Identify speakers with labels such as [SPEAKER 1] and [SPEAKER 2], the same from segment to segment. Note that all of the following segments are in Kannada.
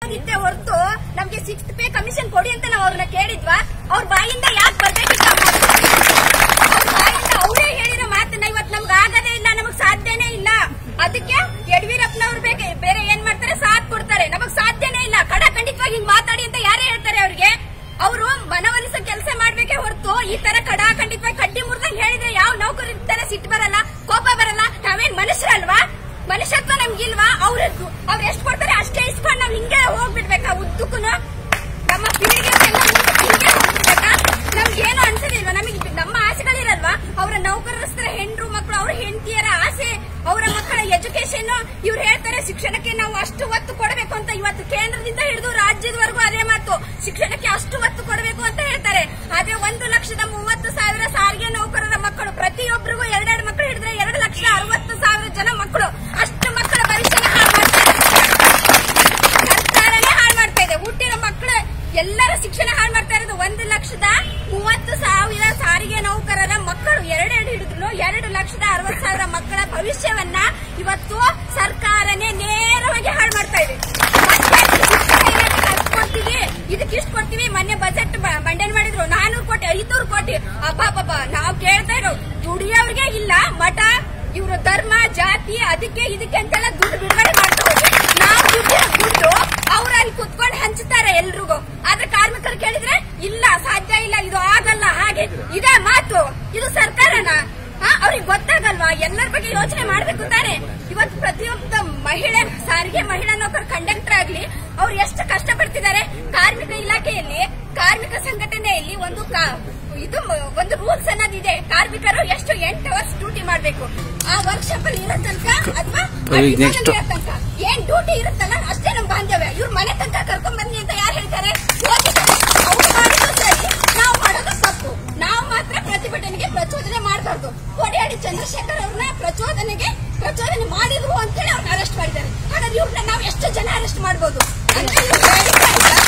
[SPEAKER 1] ಇದ್ದೆ ಹೊರತು ನಮ್ಗೆ ಸಿಕ್ಸ್ ಪೇ ಕಮಿಷನ್ ಕೊಡಿ ಅಂತ ನಾವು ಅವ್ರನ್ನ ಕೇಳಿದ್ವಾ ಅವ್ರ ಬಾಯಿಂದ ಯಾಕೆ ಬರ್ಬೇಕಿತ್ತು ಆ ಮಾತು? ಅವ್ರ ಬಾಯಿಂದ ಅವರೇ ಹೇಳಿರೋ ಮಾತನ್ನ ಇವತ್ತು ನಮ್ಗೆ ಆಗದೇ ಇಲ್ಲ ನಮಗ್ ಸಾಧ್ಯನೇ ಇಲ್ಲ ಅದಕ್ಕೆ ಯಡಿಯೂರಪ್ಪನವ್ರು ಬೇಕೆ ಬೇರೆ ಏನ್ ಮಾಡ್ತಾರೆ ಸಾಥ್ ಕೊಡ್ತಾರೆ ನಮಗ್ ಸಾಧ್ಯನೇ ಇಲ್ಲ ಕಡ ಖಂಡಿತವಾಗಿ ಹಿಂಗ್ ಮಾತಾಡಿ ಅಂತ ಯಾರೇ ಹೇಳ್ತಾರೆ ಅವ್ರಿಗೆ ಅವರು ಮನವೊಲಿಸೋ ಕೆಲಸ ಮಾಡ್ಬೇಕೇ ಹೊರತು ಈ ತರ ಕಡ ಖಂಡಿತವಾಗಿ ಕಡ್ಡಿ ಮುರಿದಂಗ್ ಹೇಳಿದ್ರೆ ಯಾವ ನೌಕರ ತರ ಸಿಟ್ಟು ಬರಲ್ಲ ಕೋಪ ಬರಲ್ಲ ನಾವೇನ್ ಮನುಷ್ಯರಲ್ವಾ ಮನುಷ್ಯತ್ವ ನಮ್ಗಿಲ್ವಾ ಅವ್ರ ಅವ್ರು ಎಷ್ಟು ಕೊಡ್ತಾರೆ ಅಷ್ಟೇ ಇಸ್ಕೊಂಡು ನಾವ್ ಹಿಂಗೆ ಹೋಗ್ಬಿಡ್ಬೇಕಾ ಉದ್ದಕ್ಕೂ ನಮ್ಮ ಪೀಳಿಗೆ ಹಿಂಗೆ ಹೋಗ್ಬಿಡ್ಬೇಕಾ ನಮ್ಗೇನು ಅನ್ಸಲಿಲ್ವಾ ನಮಗೆ ನಮ್ಮ ಆಸೆಗಳಿರಲ್ವಾ ಅವರ ನೌಕರಸ್ಥರ ಹೆಂಡ್ರು ಮಕ್ಕಳು ಅವ್ರ ಹೆಂಡತಿಯರ ಆಸೆ ಅವರ ಮಕ್ಕಳ ಎಜುಕೇಶನ್ ಇವ್ರು ಹೇಳ್ತಾರೆ ಶಿಕ್ಷಣಕ್ಕೆ ನಾವು ಅಷ್ಟು ಒತ್ತು ಕೊಡಬೇಕು ಅಂತ ಇವತ್ತು ಕೇಂದ್ರದಿಂದ ಹಿಡಿದು ರಾಜ್ಯದವರೆಗೂ ಅದೇ ಮಾತು ಶಿಕ್ಷಣಕ್ಕೆ ಅಷ್ಟು ಒತ್ತು ಕೊಡಬೇಕು ಅಂತ ಹೇಳ್ತಾರೆ ಆದ್ರೆ ಒಂದು ಲಕ್ಷದ ಮೂವತ್ತು ಸಾವಿರ ಸಾರಿಗೆ ನೌಕರರ ಮಕ್ಕಳು ಪ್ರತಿಯೊಬ್ಬರಿಗೂ ಎರಡೆರಡು ಮಕ್ಕಳು ಹಿಡಿದ್ರೆ ಎರಡು ಲಕ್ಷದ ಅರವತ್ತು ಸಾವಿರ ಜನ ಮಕ್ಕಳು ಅಷ್ಟು ಮಕ್ಕಳ ಭವಿಷ್ಯನ ಹಾಳು ಮಾಡ್ತಾರೆ ಸರ್ಕಾರನೇ ಹಾಳು ಮಾಡ್ತಾ ಇದೆ ಹುಟ್ಟಿರೋ ಮಕ್ಕಳು ಎಲ್ಲರ ಶಿಕ್ಷಣ ಹಾಳು ಮಾಡ್ತಾ ಇರೋದು ಒಂದು ಲಕ್ಷದ ಮೂವತ್ತು ಸಾವಿರ ಸಾರಿಗೆ ನೌಕರರ ಮಕ್ಕಳು ಎರಡೆರಡು ಹಿಡಿದ್ರು ಎರಡು ಲಕ್ಷದ ಅರವತ್ತು ಸಾವಿರ ಮಕ್ಕಳ ಭವಿಷ್ಯವನ್ನ ಇವತ್ತು ಸರ್ಕಾರನೇ ನೇರವಾಗಿ ಹಾಳು ಮಾಡ್ತಾ ಇದೆ ಮತ್ತೆ ಶಿಕ್ಷಣ ಇಲಾಖೆಗೆ ಅಷ್ಟು ಕೊಡ್ತೀವಿ ಇದಕ್ಕೆ ಇಷ್ಟು ಕೊಡ್ತೀವಿ ಮೊನ್ನೆ ಬಜೆಟ್ ಮಂಡನೆ ಮಾಡಿದ್ರು ನಾನೂರು ಕೋಟಿ ಐನೂರು ಕೋಟಿ ಅಬ್ಬಾಬಬ್ಬ ನಾವು ಕೇಳ್ತಾ ಇರೋ ದುಡಿಯೋರ್ಗೆ ಇಲ್ಲ ಮಠ ಇವರು ಧರ್ಮ ಜಾತಿ ಅದಕ್ಕೆ ಇದಕ್ಕೆ ಅಂತೆಲ್ಲ ದುಡ್ಡು ಬಿಡುಗಡೆ ಮಾಡ್ತಾ ಹೋಗಿ ನಾವು ದುಡ್ಡಿನ ದುಡ್ಡು ಅವ್ರು ಅಲ್ಲಿ ಕುತ್ಕೊಂಡು ಹಂಚುತ್ತಾರೆ ಎಲ್ರಿಗೂ ಆದ್ರೆ ಕಾರ್ಮಿಕರು ಕೇಳಿದ್ರೆ ಇಲ್ಲ ಸಾಧ್ಯ ಇಲ್ಲ ಇದು ಆಗಲ್ಲ ಹಾಗೆ ಇದೇ ಮಾತು ಇದು ಸರ್ಕಾರನ ಅವ್ರಿಗೆ ಗೊತ್ತಾಗಲ್ವಾ ಎಲ್ಲರ ಬಗ್ಗೆ ಯೋಚನೆ ಮಾಡ್ಬೇಕು ತಾನೆ ಇವತ್ತು ಪ್ರತಿಯೊಬ್ಬ ಮಹಿಳೆ ಸಾರಿಗೆ ಮಹಿಳಾ ನೌಕರ ಕಂಡಕ್ಟರ್ ಆಗ್ಲಿ ಅವ್ರು ಎಷ್ಟು ಕಷ್ಟಪಡ್ತಿದ್ದಾರೆ ಕಾರ್ಮಿಕ ಇಲಾಖೆಯಲ್ಲಿ ಕಾರ್ಮಿಕ ಸಂಘಟನೆಯಲ್ಲಿ ಒಂದು ಕಾ- ಇದು ಮ- ಒಂದು ರೂಲ್ಸ್ ಅನ್ನೋದಿದೆ ಕಾರ್ಮಿಕರು ಎಷ್ಟು ಎಂಟು ಅವರ್ಸ್ ಡ್ಯೂಟಿ ಮಾಡ್ಬೇಕು ಆ ವರ್ಕ್ಶಾಪ್ ಅಲ್ಲಿ ಇರೋ ತನಕ ಅಥವಾ
[SPEAKER 2] ಈಗ next.
[SPEAKER 1] ತನಕ ಏನ್ ಡ್ಯೂಟಿ ಇರುತ್ತಲ್ಲ ಅಷ್ಟೇ ನಮ್ ಬಾಂಧವ್ಯ ಇವ್ರ ಮನೆ ತನಕ ಕರ್ಕೊಂಡ್ ಬನ್ನಿ ಅಂತ ಯಾರು ಹೇಳ್ತಾರೆ ಹೋಗಿದ್ದಾರೆ ಅವ್ರು ಮಾಡಿದ್ದು ಸರಿ ನಾವು ಮಾಡೋದು ತಪ್ಪು ನಾವು ಮಾತ್ರ ಪ್ರತಿಭಟನೆಗೆ ಪ್ರಚೋದನೆ ಮಾಡಬಾರ್ದು ಕೋಡಿಯಾಡಿ ಚಂದ್ರಶೇಖರ್ ಅವ್ರನ್ನ ಪ್ರಚೋದನೆಗೆ ಪ್ರಚೋದನೆ ಮಾಡಿದ್ರು ಅಂತೇಳಿ ಅವ್ರನ್ನ ಅರೆಸ್ಟ್ ಮಾಡಿದ್ದಾರೆ ಹಾಗಾದ್ರೆ ಇವ್ರನ್ನ ನಾವು ಎಷ್ಟು ಜನ ಅರೆಸ್ಟ್ ಮಾಡ್ಬೋದು ಅಂತ ಇವ್ರು ಹೇಳ್ತಾ ಇಲ್ಲ.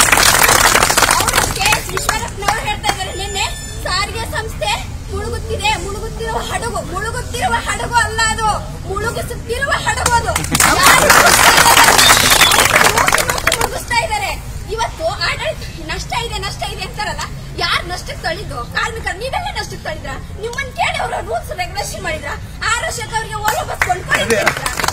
[SPEAKER 1] ಅವರು ಕೆ ಎಸ್ ಈಶ್ವರಪ್ಪನವರು ಹೇಳ್ತಾ ಇದ್ದಾರೆ ನಿನ್ನೆ ಸಾರಿಗೆ ಸಂಸ್ಥೆ ಮುಳುಗುತ್ತಿದೆ ಮುಳುಗುತ್ತಿರುವ ಹಡಗು ಮುಳುಗುತ್ತಿರುವ ಹಡಗು ಅಲ್ಲ ಅದು ಮುಳುಗಿಸುತ್ತಿರುವ ಹಡಗು ಅದು ಯಾರು ನೂಕಿ ನೂಕಿ ಮುಳುಗಿಸ್ತಾ ಇದ್ದಾರೆ ಇವತ್ತು ಆಡಳಿತ ನಷ್ಟ ಇದೆ ನಷ್ಟ ಇದೆ ಅಂತಾರಲ್ಲ ಯಾರು ನಷ್ಟಕ್ಕೆ ತಳಿದ್ದು ಕಾರ್ಮಿಕರು ನೀವೆಲ್ಲ ನಷ್ಟಕ್ಕೆ ತಳಿದ್ರ ನಿಮ್ಮನ್ನ ಕೇಳಿ ಅವರು ರೂಲ್ಸ್ ರೆಗ್ಯುಲೇಷನ್ ಮಾಡಿದ್ರ ಆರ್ ವರ್ಷಕ್ಕೆ ಅವರಿಗೆ ಓಲೋ ಬಸ್ ಕೊಂಡ್ಕೊಂಡಿದ್ದೀರಾ